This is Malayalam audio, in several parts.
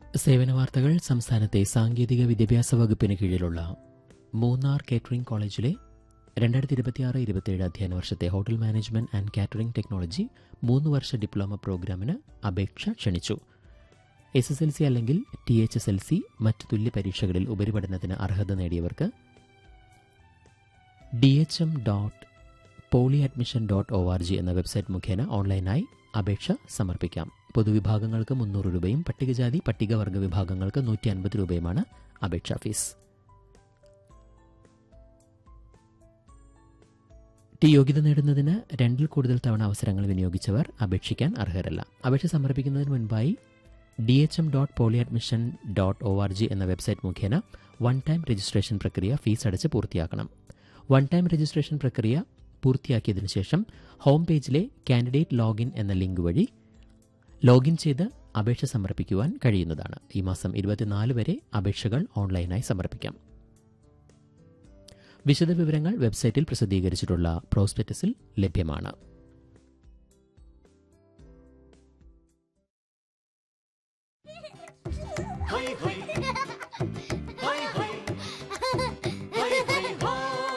സേവന വാർത്തകൾ സംസ്ഥാനത്തെ സാങ്കേതിക വിദ്യാഭ്യാസ വകുപ്പിന് കീഴിലുള്ള മൂന്നാർ കേറ്ററിംഗ് കോളേജിലെ രണ്ടായിരത്തി ഇരുപത്തിയാറ് ഇരുപത്തിയേഴ് അധ്യയന വർഷത്തെ hotel management and catering technology മൂന്ന് വർഷ ഡിപ്ലോമ പ്രോഗ്രാമിന് അപേക്ഷ ക്ഷണിച്ചു എസ് എസ് എൽ സി അല്ലെങ്കിൽ T H S L C മറ്റ് തുല്യ പരീക്ഷകളിൽ ഉപരിപഠനത്തിന് അർഹത നേടിയവർക്ക് D H M dot poly admission dot O R G എന്ന വെബ്സൈറ്റ് മുഖേന ഓൺലൈനായി അപേക്ഷ സമർപ്പിക്കാം പൊതുവിഭാഗങ്ങൾക്ക് മുന്നൂറ് രൂപയും പട്ടികജാതി പട്ടികവർഗ വിഭാഗങ്ങൾക്ക് നൂറ്റി അൻപത് രൂപയുമാണ് അപേക്ഷാ ഫീസ് ടി യോഗ്യത നേടുന്നതിന് രണ്ടിൽ കൂടുതൽ തവണ അവസരങ്ങൾ വിനിയോഗിച്ചവർ അപേക്ഷിക്കാൻ അർഹരല്ല അപേക്ഷ സമർപ്പിക്കുന്നതിന് മുൻപായി D H M dot poly admission dot O R G എന്ന വെബ്സൈറ്റ് മുഖേന വൺ ടൈം രജിസ്ട്രേഷൻ പ്രക്രിയ ഫീസ് അടച്ച് പൂർത്തിയാക്കണം വൺ ടൈം രജിസ്ട്രേഷൻ പ്രക്രിയ പൂർത്തിയാക്കിയതിനു ശേഷം ഹോം പേജിലെ കാൻഡിഡേറ്റ് ലോഗിൻ എന്ന ലിങ്ക് വഴി ലോഗിൻ ചെയ്ത് അപേക്ഷ സമർപ്പിക്കുവാൻ കഴിയുന്നതാണ് ഈ മാസം ഇരുപത്തിനാല് വരെ അപേക്ഷകൾ ഓൺലൈനായി സമർപ്പിക്കാം വിശദവിവരങ്ങൾ വെബ്സൈറ്റിൽ പ്രസിദ്ധീകരിച്ചിട്ടുള്ള പ്രോസ്പെക്ടസിൽ ലഭ്യമാണ് ഹൈ ഹൈ ഹൈ ഹൈ ഹൈ ഹൈ ഹോ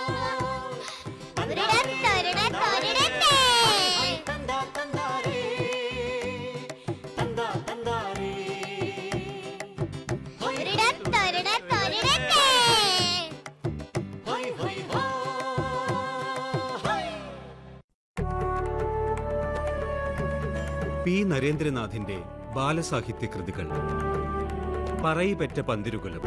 ഒരിടത്തൊരിട തൊരിടട്ടെ. തന്താ തന്താരേ തന്താ തന്താരേ ഹൈ ഒരിടത്തൊരിട തൊരിടട്ടെ. ഹൈ ഹൈ ഹോ ഹൈ പി നരേന്ദ്രനാഥിന്റെ ബാലസാഹിത്യ കൃതികൾ പറയിപെറ്റ പന്തിരുകുലം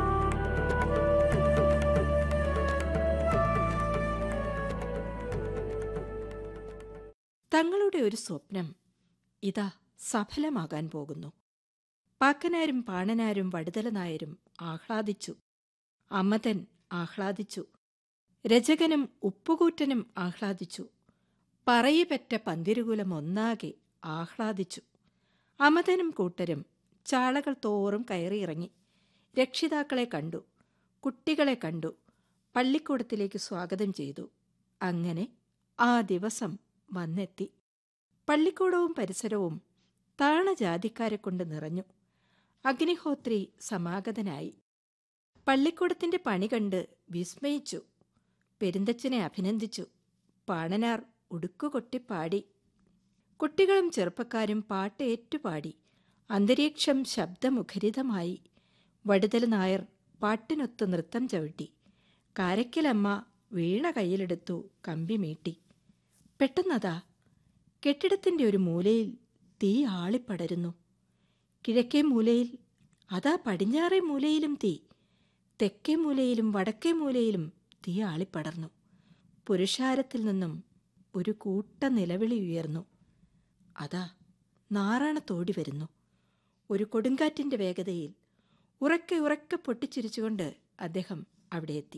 തങ്ങളുടെ ഒരു സ്വപ്നം ഇതാ സഫലമാകാൻ പോകുന്നു പാക്കനാരും പാണനാരും വടുതല നായരും ആഹ്ലാദിച്ചു അമ്മതൻ ആഹ്ലാദിച്ചു രചകനും ഉപ്പുകൂറ്റനും ആഹ്ലാദിച്ചു പറയിപെറ്റ പന്തിരുകുലം ഒന്നാകെ ആഹ്ലാദിച്ചു അമതനും കൂട്ടരും ചാളകൾ തോറും കയറിയിറങ്ങി രക്ഷിതാക്കളെ കണ്ടു കുട്ടികളെ കണ്ടു പള്ളിക്കൂടത്തിലേക്ക് സ്വാഗതം ചെയ്തു അങ്ങനെ ആ ദിവസം വന്നെത്തി പള്ളിക്കൂടവും പരിസരവും താണജാതിക്കാരെ കൊണ്ട് നിറഞ്ഞു അഗ്നിഹോത്രി സമാഗതനായി പള്ളിക്കൂടത്തിന്റെ പണി കണ്ട് വിസ്മയിച്ചു പെരുന്തച്ഛനെ അഭിനന്ദിച്ചു പാണനാർ ഉടുക്കുകൊട്ടിപ്പാടി കുട്ടികളും ചെറുപ്പക്കാരും പാട്ട് ഏറ്റുപാടി അന്തരീക്ഷം ശബ്ദമുഖരിതമായി വടുതൽ നായർ പാട്ടിനൊത്ത് നൃത്തം ചവിട്ടി കാരയ്ക്കലമ്മ വീണ കയ്യിലെടുത്തു കമ്പി മീട്ടി പെട്ടെന്നതാ കെട്ടിടത്തിന്റെ ഒരു മൂലയിൽ തീ ആളിപ്പടരുന്നു കിഴക്കേ മൂലയിൽ അതാ പടിഞ്ഞാറേ മൂലയിലും തീ തെക്കേ മൂലയിലും വടക്കേ മൂലയിലും തീ ആളിപ്പടർന്നു പുരുഷാരത്തിൽ നിന്നും ഒരു കൂട്ട നിലവിളി ഉയർന്നു അതാ നാറാണത്തോടി വരുന്നു ഒരു കൊടുങ്കാറ്റിന്റെ വേഗതയിൽ ഉറക്കെ ഉറക്കെ പൊട്ടിച്ചിരിച്ചുകൊണ്ട് അദ്ദേഹം അവിടെ എത്തി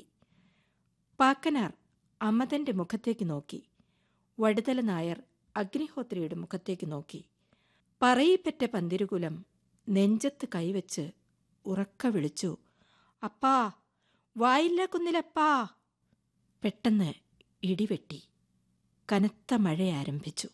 പാക്കനാർ അമ്മതന്റെ മുഖത്തേക്ക് നോക്കി വടുതല നായർ അഗ്നിഹോത്രിയുടെ മുഖത്തേക്ക് നോക്കി പറയിപ്പറ്റ പന്തിരുകുലം നെഞ്ചത്ത് കൈവച്ച് ഉറക്ക വിളിച്ചു അപ്പാ വായില്ല കുന്നിലപ്പാ പെട്ടെന്ന് ഇടിവെട്ടി കനത്ത മഴ ആരംഭിച്ചു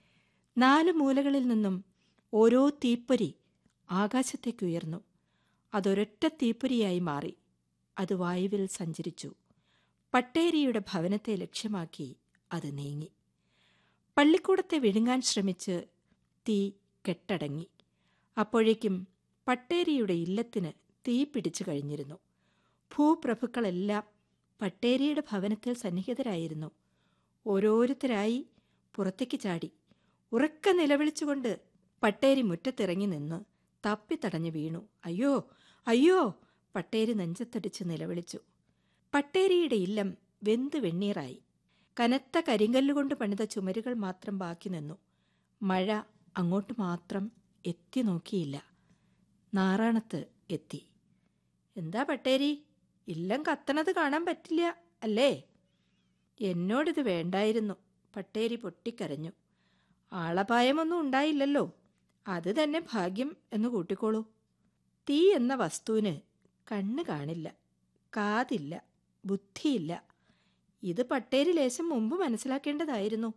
നാല് മൂലകളിൽ നിന്നും ഓരോ തീപ്പൊരി ആകാശത്തേക്ക് ഉയർന്നു അതൊരൊറ്റ തീപ്പൊരിയായി മാറി അത് വായുവിൽ സഞ്ചരിച്ചു പട്ടേരിയുടെ ഭവനത്തെ ലക്ഷ്യമാക്കി അത് നീങ്ങി പള്ളിക്കൂടത്തെ വിഴുങ്ങാൻ ശ്രമിച്ച് തീ കെട്ടടങ്ങി അപ്പോഴേക്കും പട്ടേരിയുടെ ഇല്ലത്തിന് തീ പിടിച്ചു കഴിഞ്ഞിരുന്നു ഭൂപ്രഭുക്കളെല്ലാം പട്ടേരിയുടെ ഭവനത്തിൽ സന്നിഹിതരായിരുന്നു ഓരോരുത്തരായി പുറത്തേക്ക് ചാടി ഉറക്ക നിലവിളിച്ചുകൊണ്ട് പട്ടേരി മുറ്റത്തിറങ്ങി നിന്ന് തപ്പിത്തടഞ്ഞു വീണു അയ്യോ അയ്യോ പട്ടേരി നെഞ്ചത്തടിച്ച് നിലവിളിച്ചു പട്ടേരിയുടെ ഇല്ലം വെന്ത് വെണ്ണീറായി കനത്ത കരിങ്കല്ലുകൊണ്ട് പണിത ചുമരുകൾ മാത്രം ബാക്കി നിന്നു മഴ അങ്ങോട്ട് മാത്രം എത്തി നോക്കിയില്ല നാറാണത്ത് എത്തി എന്താ പട്ടേരി ഇല്ലം കത്തണത് കാണാൻ പറ്റില്ല അല്ലേ എന്നോടിത് വേണ്ടായിരുന്നു പട്ടേരി പൊട്ടിക്കരഞ്ഞു ആളപായമൊന്നും ഉണ്ടായില്ലല്ലോ അത് തന്നെ ഭാഗ്യം എന്ന് കൂട്ടിക്കോളൂ തീ എന്ന വസ്തുവിന് കണ്ണ് കാണില്ല കാതില്ല ബുദ്ധിയില്ല ഇത് പട്ടേരി ലേശം മുമ്പ് മനസ്സിലാക്കേണ്ടതായിരുന്നു